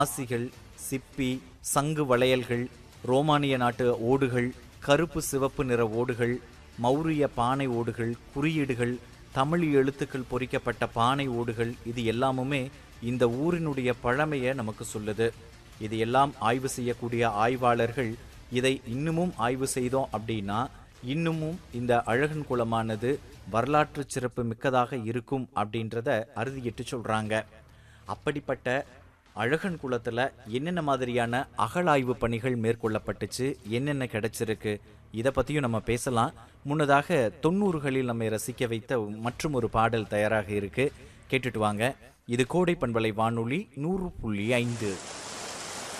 ஆசிகள் சிப்பி சங்கு வளையல்கள் ரோமானிய நாட்டு ஓடுகள் கருப்பு சிவப்பு நிற ஓடுகள் மௌரிய பானை ஓடுகள் குறியீடுகள் தமிழ் எழுத்துக்கள் பொறிக்கப்பட்ட பானை ஓடுகள் இது எல்லாமுமே இந்த ஊரினுடைய பழமையை நமக்கு சொல்லுது இது எல்லாம் ஆய்வு செய்யக்கூடிய ஆய்வாளர்கள் இதை இன்னமும் ஆய்வு செய்தோம் அப்படின்னா இன்னமும் இந்த அழகன் குளமானது வரலாற்று சிறப்பு மிக்கதாக இருக்கும் அப்படின்றத அறுதியிட்டு சொல்றாங்க அப்படிப்பட்ட அழகன் குளத்துல என்னென்ன மாதிரியான அகழாய்வு பணிகள் மேற்கொள்ளப்பட்டுச்சு என்னென்ன கிடைச்சிருக்கு இதை பத்தியும் நம்ம பேசலாம் முன்னதாக தொண்ணூறுகளில் நம்மை ரசிக்க வைத்த மற்றும் ஒரு பாடல் தயாராக இருக்கு கேட்டுட்டு வாங்க இது கோடை பண்பலை வானொலி நூறு புள்ளி ஐந்து